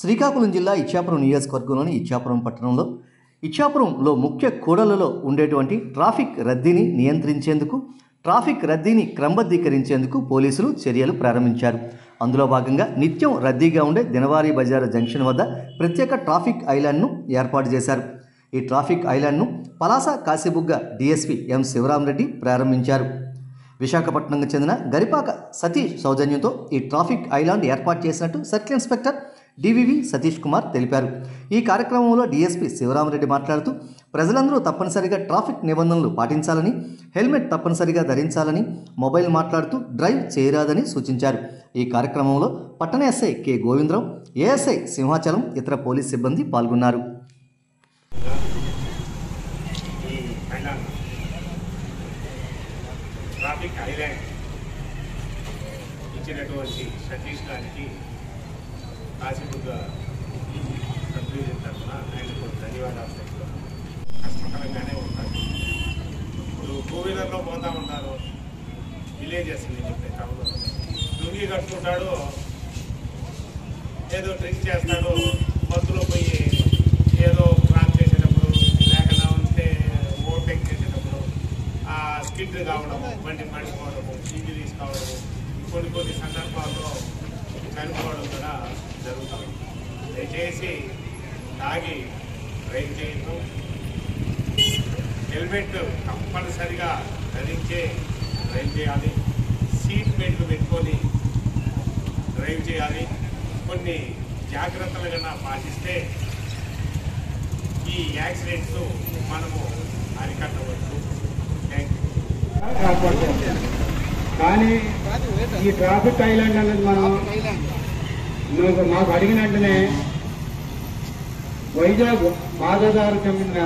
శ్రీకాకుళం జిల్లా ఇచ్చాపురం నియోజకవర్గంలోని ఇచ్చాపురం పట్టణంలో ఇచ్చాపురంలో ముఖ్య కూడలలో ఉండేటువంటి ట్రాఫిక్ రద్దీని నియంత్రించేందుకు ట్రాఫిక్ రద్దీని క్రమబద్ధీకరించేందుకు పోలీసులు చర్యలు ప్రారంభించారు అందులో భాగంగా నిత్యం రద్దీగా ఉండే దినవారీ బజారు జంక్షన్ వద్ద ప్రత్యేక ట్రాఫిక్ ఐలాండ్ను ఏర్పాటు చేశారు ఈ ట్రాఫిక్ ఐలాండ్ను పలాస కాశీబుగ్గ డీఎస్పీ ఎం శివరామరెడ్డి ప్రారంభించారు విశాఖపట్నంకు చెందిన గరిపాక సతీష్ సౌజన్యంతో ఈ ట్రాఫిక్ ఐలాండ్ ఏర్పాటు చేసినట్టు circle inspector DVV Satish Kumar తెలిపారు ఈ కార్యక్రమంలో డీఎస్పీ శివరామరెడ్డి మాట్లాడుతూ ప్రజలందరూ తప్పనిసరిగా ట్రాఫిక్ నిబంధనలు పాటించాలని హెల్మెట్ తప్పనిసరిగా ధరించాలని మొబైల్ మాట్లాడుతూ డ్రైవ్ చేయరాదని సూచించారు ఈ కార్యక్రమంలో పట్టణ SI K Govindarao ASI Simhachalam ఇతర పోలీస్ సిబ్బంది పాల్గొన్నారు ఈ ఐలాండ్ ట్రాఫిక్ ఐలాండ్ ఇచ్చినటువంటి సతీష్ గారికి కాశీబుద్ధ సబ్ డివిజన్ తరఫున ఆయనకు ధన్యవాదాలు తెలుపుతున్నాను. కష్టకరంగానే ఉంటుంది ఇప్పుడు టూ వీలర్లో పోతా ఉంటారు విలేజెస్ నేను చెప్పే టౌన్లో లుంగి కట్టుకుంటాడు ఏదో డ్రింక్ చేస్తాడు బస్సులో పోయి ఏదో క్రాస్ చేసేటప్పుడు లేకుండా ఉంటే ఓవర్టేక్ చేసేటప్పుడు ఆ స్కిడ్ కావడం బండి పడిపోవడము ఇంజు తీసుకోవడము కొన్ని కొన్ని సందర్భాల్లో చనిపోవడం కూడా జరుగుతుంది దయచేసి తాగి డ్రైవ్ చేయడం హెల్మెట్ కంపల్సరిగా ధరించే డ్రైవ్ చేయాలి సీట్ బెల్ట్ పెట్టుకొని డ్రైవ్ చేయాలి కొన్ని జాగ్రత్తలు కన్నా పాటిస్తే ఈ యాక్సిడెంట్స్ మనము అరికట్టవచ్చు థ్యాంక్ యూ ఏర్పాటు చేస్తాం. కానీ ఈ ట్రాఫిక్ ఐలాండ్ అనేది మనం నువ్వు మాకు అడిగిన వెంటనే వైజాగ్ మాధవదారు చెందిన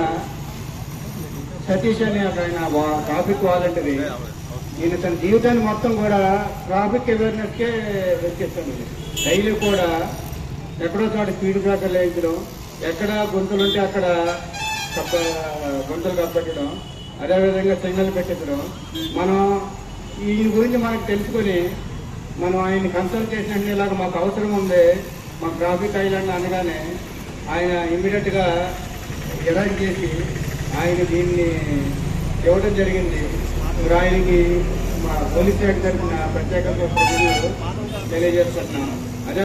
సతీష్ అనే ఒక ఆయన వా- ట్రాఫిక్ వాలంటరీ ఈయన తన జీవితాన్ని మొత్తం కూడా ట్రాఫిక్ అవేర్నెస్కే వెచ్చిస్తాడు డైలీ కూడా ఎక్కడో చోట స్పీడ్ బ్రేకర్లు వేయించడం ఎక్కడ గుంతలు ఉంటే అక్కడ కప్ప గుంతలు కప్పెట్టడం అదేవిధంగా సిగ్నల్ పెట్టించడం మనం ఈయన గురించి మనకు తెలుసుకొని మనం ఆయన కన్సల్ట్ చేసినట్టు ఇలాగ మాకు అవసరం ఉంది మాకు ట్రాఫిక్ ఐలాండ్ అనగానే ఆయన ఇమ్మీడియట్ గా ఎరైజ్ చేసి ఆయన దీన్ని ఇవ్వడం జరిగింది మరి ఆయనకి మా పోలీస్ శాఖ తరఫున ప్రత్యేకంగా కృతజ్ఞతలు తెలియజేస్తున్నాను